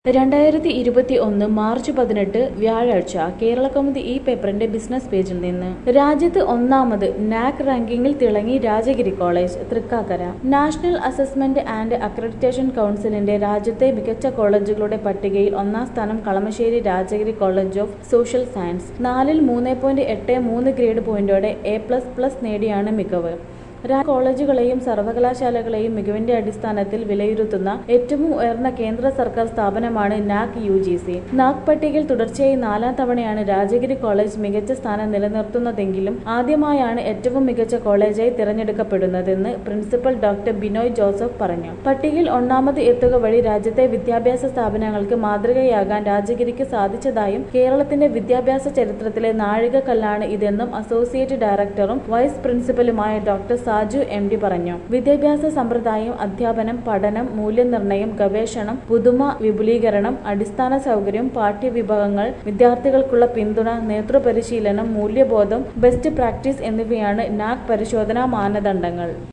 രണ്ടായിരത്തി ഇരുപത്തി ഒന്ന് മാർച്ച് പതിനെട്ട് വ്യാഴാഴ്ച കേരള കൗമുദി ഈ പേപ്പറിന്റെ ബിസിനസ് പേജിൽ നിന്ന് രാജ്യത്ത് ഒന്നാമത് നാക് റാങ്കിങ്ങിൽ തിളങ്ങി Rajagiri college Thrikkakara national assessment and accreditation കൗൺസിലിന്റെ രാജ്യത്തെ മികച്ച കോളേജുകളുടെ പട്ടികയിൽ ഒന്നാം സ്ഥാനം Kalamassery Rajagiri college of social science നാലിൽ മൂന്ന് പോയിന്റ് എട്ട് മൂന്ന് ഗ്രേഡ് പോയിന്റോടെ എ പ്ലസ് പ്ലസ് നേടിയാണ് മികവ് രാ കോളേജുകളെയും സർവകലാശാലകളെയും മികവിന്റെ അടിസ്ഥാനത്തിൽ വിലയിരുത്തുന്ന ഏറ്റവും ഉയർന്ന കേന്ദ്ര സർക്കാർ സ്ഥാപനമാണ് NAAC U G C NAAC പട്ടികയിൽ തുടർച്ചയായി നാലാം തവണയാണ് രാജഗിരി കോളേജ് മികച്ച സ്ഥാനം നിലനിർത്തുന്നതെങ്കിലും ആദ്യമായാണ് ഏറ്റവും മികച്ച കോളേജായി തിരഞ്ഞെടുക്കപ്പെടുന്നതെന്ന് പ്രിൻസിപ്പൽ ഡോക്ടർ ബിനോയ് ജോസഫ് പറഞ്ഞു പട്ടികയിൽ ഒന്നാമത് എത്തുക വഴി രാജ്യത്തെ വിദ്യാഭ്യാസ സ്ഥാപനങ്ങൾക്ക് മാതൃകയാകാൻ രാജഗിരിക്ക് സാധിച്ചതായും കേരളത്തിന്റെ വിദ്യാഭ്യാസ ചരിത്രത്തിലെ നാഴികക്കല്ലാണ് ഇതെന്നും അസോസിയേറ്റ് ഡയറക്ടറും വൈസ് പ്രിൻസിപ്പലുമായ ഡോക്ടർ സാജു എം ഡി പറഞ്ഞു വിദ്യാഭ്യാസ സമ്പ്രദായം അധ്യാപനം പഠനം മൂല്യനിർണ്ണയം ഗവേഷണം പുതുമ വിപുലീകരണം അടിസ്ഥാന സൗകര്യം പാഠ്യവിഭാഗങ്ങൾ വിദ്യാർത്ഥികൾക്കുള്ള പിന്തുണ നേതൃപരിശീലനം മൂല്യബോധം ബെസ്റ്റ് പ്രാക്ടീസ് എന്നിവയാണ് നാക് പരിശോധനാ മാനദണ്ഡങ്ങൾ